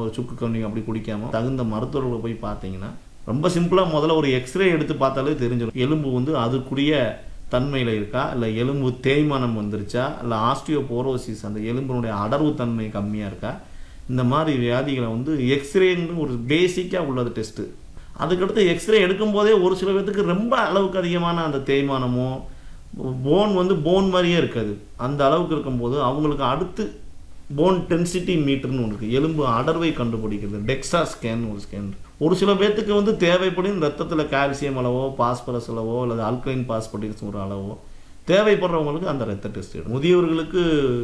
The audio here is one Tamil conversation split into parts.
ஒரு சுக்கு கண்ணி அப்படி குடிக்காம தகுந்த மருத்துவர்களை போய் பார்த்தீங்கன்னா ரொம்ப சிம்பிளாக முதல்ல ஒரு எக்ஸ்ரே எடுத்து பார்த்தாலே தெரிஞ்சிடும் எலும்பு வந்து அதுக்குரிய தன்மையில் இருக்கா இல்லை எலும்பு தேய்மானம் வந்துருச்சா இல்லை ஆஸ்டியோபோரோசிஸ் அந்த எலும்பினுடைய அடர்வு தன்மை கம்மியாக இருக்கா இந்த மாதிரி வியாதிகளை வந்து எக்ஸ்ரேன்னு ஒரு பேசிக்காக உள்ளது டெஸ்ட்டு அதுக்கடுத்து எக்ஸ்ரே எடுக்கும்போதே ஒரு சில பேர்த்துக்கு ரொம்ப அளவுக்கு அதிகமான அந்த தேய்மானமோ போன் வந்து போன் மாதிரியே இருக்காது அந்த அளவுக்கு இருக்கும்போது அவங்களுக்கு அடுத்து போன் டென்சிட்டி மீட்டர்னு ஒன்று இருக்குது எலும்பு அடர்வை கண்டுபிடிக்கிறது டெக்ஸ்டா ஸ்கேன் ஒரு ஸ்கேன் ஒரு சில பேர்த்துக்கு வந்து தேவைப்படும் ரத்தத்தில் கால்சியம் அளவோ பாஸ்பரஸ் அளவோ அல்லது ஆல்கலைன் பாஸ்பரஸ் ஒரு அளவோ தேவைப்படுறவங்களுக்கு அந்த ரத்த டெஸ்ட் எடுக்கும் முதியவர்களுக்கு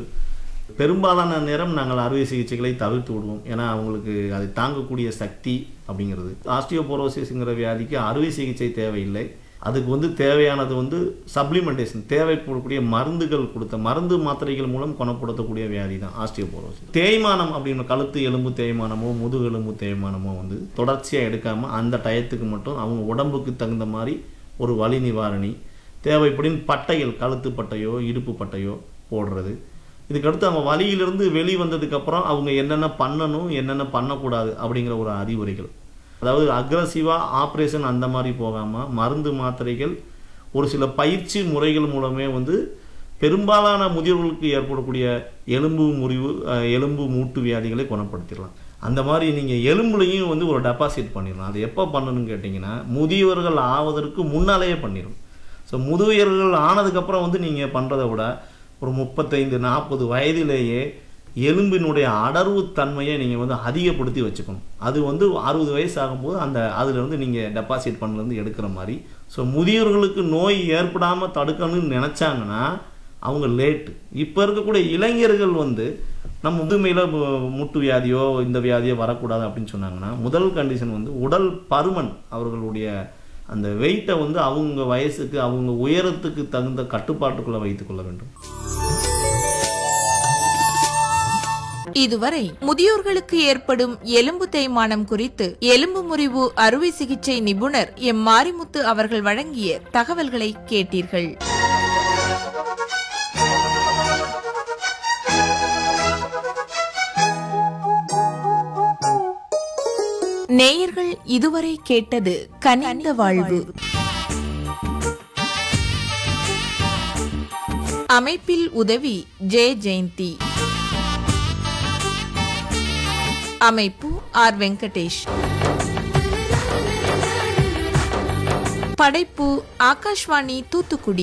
பெரும்பாலான நேரம் நாங்கள் அறுவை சிகிச்சைகளை தவிர்த்து விடுவோம் ஏன்னா அவங்களுக்கு அதை தாங்கக்கூடிய சக்தி அப்படிங்கிறது ஆஸ்டியோபோரோசிஸ்ங்கிற வியாதிக்கு அறுவை சிகிச்சை தேவையில்லை அதுக்கு வந்து தேவையானது வந்து சப்ளிமெண்டேஷன் தேவைப்படக்கூடிய மருந்துகள் கொடுத்த மருந்து மாத்திரைகள் மூலம் குணப்படுத்தக்கூடிய வியாதி தான் ஆஸ்டியோபோரோசிஸ் தேய்மானம் அப்படின்னு கழுத்து எலும்பு தேய்மானமோ முதுகு எலும்பு தேய்மானமோ வந்து தொடர்ச்சியாக எடுக்காமல் அந்த டயத்துக்கு மட்டும் அவங்க உடம்புக்கு தகுந்த மாதிரி ஒரு வலி நிவாரணி தேவைப்படின் பட்டைகள் கழுத்து பட்டையோ இடுப்பு பட்டையோ போடுறது இதுக்கடுத்து அவங்க வலியிலிருந்து வெளி வந்ததுக்கப்புறம் அவங்க என்னென்ன பண்ணணும் என்னென்ன பண்ணக்கூடாது அப்படிங்கிற ஒரு அறிவுரைகள் அதாவது அக்ரஸிவாக ஆப்ரேஷன் அந்த மாதிரி போகாமல் மருந்து மாத்திரைகள் ஒரு சில பயிற்சி முறைகள் மூலமே வந்து பெரும்பாலான முதியோர்களுக்கு ஏற்படக்கூடிய எலும்பு முறிவு அஹ், எலும்பு மூட்டு வியாதிகளை குணப்படுத்திடலாம் அந்த மாதிரி நீங்கள் எலும்புலையும் வந்து ஒரு டெபாசிட் பண்ணிடலாம் அது எப்போ பண்ணணும்னு கேட்டிங்கன்னா முதியவர்கள் ஆவதற்கு முன்னாலேயே பண்ணிடும் ஸோ முதியவர்கள் ஆனதுக்கப்புறம் வந்து நீங்கள் பண்ணுறதை விட ஒரு முப்பத்தைந்து நாற்பது வயதிலேயே எலும்பினுடைய அடர்வு தன்மையை நீங்கள் வந்து அதிகப்படுத்தி வச்சுக்கணும் அது வந்து அறுபது வயசு ஆகும்போது அந்த அதுலேருந்து நீங்கள் டெபாசிட் பண்ணலேருந்து எடுக்கிற மாதிரி ஸோ முதியோர்களுக்கு நோய் ஏற்படாமல் தடுக்கணும்னு நினச்சாங்கன்னா அவங்க லேட்டு இப்போ இருக்கக்கூடிய இளைஞர்கள் வந்து நம்ம முதுமையில் முட்டு வியாதியோ இந்த வியாதியோ வரக்கூடாது அப்படின்னு சொன்னாங்கன்னா முதல் கண்டிஷன் வந்து உடல் பருமன் அவர்களுடைய அந்த வெயிட்டை வந்து அவங்க வயசுக்கு அவங்க உயரத்துக்கு தகுந்த கட்டுப்பாட்டுக்குள்ளே வைத்துக்கொள்ள வேண்டும் இதுவரை முதியோர்களுக்கு ஏற்படும் எலும்பு தேய்மானம் குறித்து எலும்பு முறிவு அறுவை சிகிச்சை நிபுணர் எம் மாரிமுத்து அவர்கள் வழங்கிய தகவல்களை கேட்டீர்கள் நேயர்கள் இதுவரை கேட்டது கனிந்த வாழ்வு அமைப்பில் உதவி ஜே ஜெயந்தி அமைப்பு ஆர் வெங்கடேஷ் படைப்பு ஆகாஷ்வாணி தூத்துக்குடி